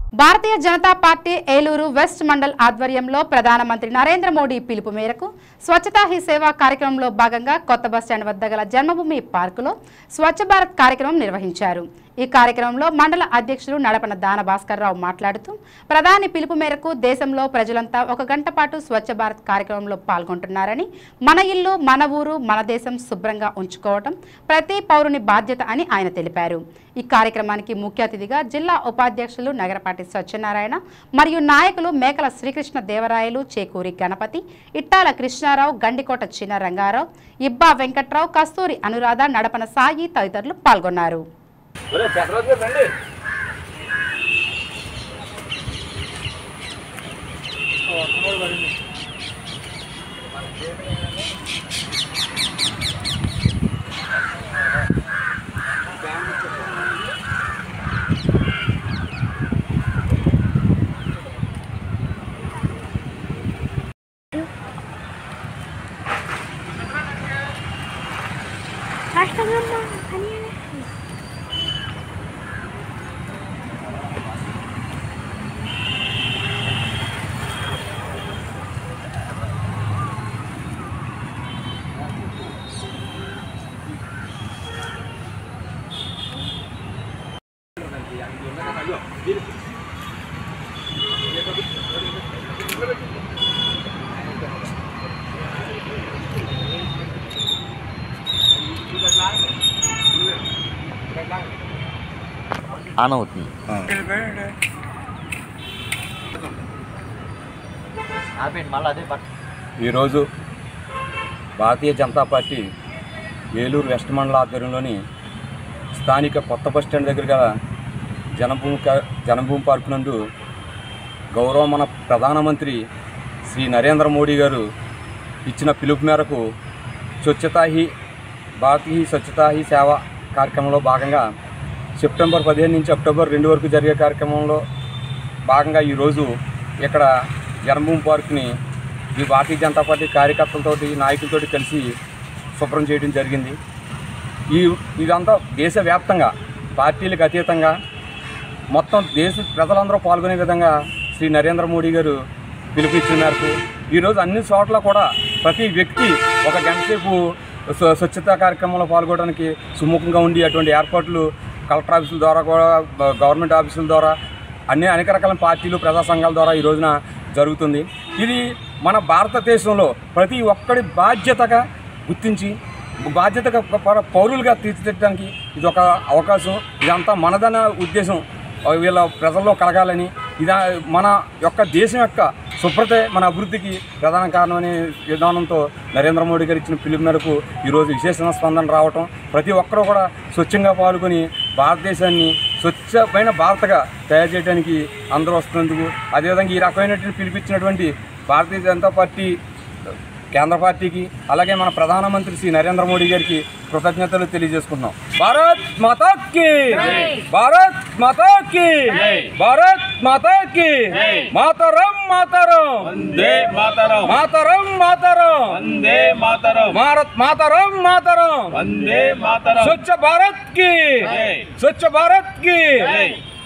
భారతీయ Janata party Eluru west mandal ఆధ్వర్యంలో ప్రధానమంత్రి నరేంద్ర మోడీ పిలుపు మేరకు స్వచ్ఛతా హీ సేవ కార్యక్రమంలో భాగంగా కొత్త బస్టాండ్ వద్ద గల జన్మభూమి పార్కులో స్వచ్ఛ భారత్ కార్యక్రమం నిర్వహించారు ఈ కార్యక్రమంలో మండల అధ్యక్షులు నడపన దాన భాస్కర్ రావు మాట్లాడుతూ ప్రధాని పిలుపు మేరకు దేశంలో ప్రజలంతా ఒక గంట పాటు స్వచ్ఛ భారత్ కార్యక్రమంలో పాల్గొంటున్నారని మన ఇల్లు మన ఊరు మన దేశం శుభ్రంగా ఉంచుకోవటం ప్రతి పౌరుని బాధ్యత అని ఆయన తెలిపారు ఈ కార్యక్రమానికి ముఖ్య అతిథిగా జిల్లా ఉపాధ్యక్షులు నగరపాటి సత్యనారాయణ మరియు నాయకులు మేకల శ్రీకృష్ణ దేవరాయలు చేకూరి గణపతి ఇట్టాల కృష్ణారావు గండికోట చిన్న రంగారావు ఇబ్బా వెంకట్రావు కస్తూరి అనురాధ నడపన సాయి తదితరులు పాల్గొన్నారు Astaghfirullah. Hani ఆన్ అవుతుంది ఆపేయండి మళ్ళీ అదే పట్టు ఈరోజు భారతీయ జనతా పార్టీ ఏలూరు వెస్ట్ మండల ఆధ్వర్యంలోని స్థానిక కొత్త బస్ స్టాండ్ దగ్గర గల జనభూమి కా- జనభూమి పార్క్ నందు గౌరవ మన ప్రధానమంత్రి శ్రీ నరేంద్ర మోడీ గారు ఇచ్చిన పిలుపు మేరకు స్వచ్ఛతా హీ భారతీయ స్వచ్ఛతా హీ సేవ కార్యక్రమంలో భాగంగా సెప్టెంబర్ పదిహేను నుంచి అక్టోబర్ రెండు వరకు జరిగే కార్యక్రమంలో భాగంగా ఈరోజు ఇక్కడ జన్మభూమి పార్క్ని ఈ భారతీయ జనతా పార్టీ కార్యకర్తలతోటి నాయకులతోటి కలిసి శుభ్రం చేయడం జరిగింది ఈ ఇదంతా దేశవ్యాప్తంగా పార్టీలకు అతీతంగా మొత్తం దేశ ప్రజలందరూ పాల్గొనే విధంగా శ్రీ నరేంద్ర మోడీ గారు పిలుపునిచ్చిన మేరకు ఈరోజు అన్ని చోట్ల కూడా ప్రతి వ్యక్తి ఒక గంట సేపు స్వ- స్వచ్ఛతా కార్యక్రమంలో పాల్గొనడానికి సుముఖంగా ఉండి అటువంటి ఏర్పాట్లు కలెక్టర్ ఆఫీసుల ద్వారా కూడా బ- గవర్నమెంట్ ఆఫీసుల ద్వారా అన్ని అనేక రకాల పార్టీలు ప్రజా సంఘాల ద్వారా ఈ రోజున జరుగుతుంది ఇది మన భారతదేశంలో ప్రతి ఒక్కడి బాధ్యతగా గుర్తించి బాధ్యతగా ప- పౌరులుగా తీర్చిదిద్దడానికి ఇది ఒక అవకాశం ఇదంతా మనదన ఉద్దేశం వీళ్ళ ప్రజల్లో కలగాలని ఇదా మన యొక్క దేశం యొక్క శుభ్రతే మన అభివృద్ధికి ప్రధాన కారణమనే విధానంతో నరేంద్ర మోడీ గారు ఇచ్చిన పిలుపు మేరకు ఈరోజు విశేషణ స్పందన రావటం ప్రతి ఒక్కరూ కూడా స్వచ్ఛంగా పాల్గొని భారతదేశాన్ని స్వచ్ఛమైన భారత్గా తయారు చేయడానికి అందరూ వస్తున్నందుకు అదేవిధంగా ఈ రకమైనటువంటి పిలిపించినటువంటి భారతీయ జనతా పార్టీ కేంద్ర పార్టీకి అలాగే మన ప్రధానమంత్రి శ్రీ నరేంద్ర మోడీ గారికి కృతజ్ఞతలు తెలియజేసుకుంటున్నాం భారత్ మాతాకి భారత్ మాతాకి భారత్ మాతాకి మాతరం మాతరం వందే మాతరం మాతరం మాతరం వందే మాతరం భారత్ మాతరం మాతరం వందే మాతరం స్వచ్ఛ భారత్ కి జై. స్వచ్ఛ భారత్ కి జై.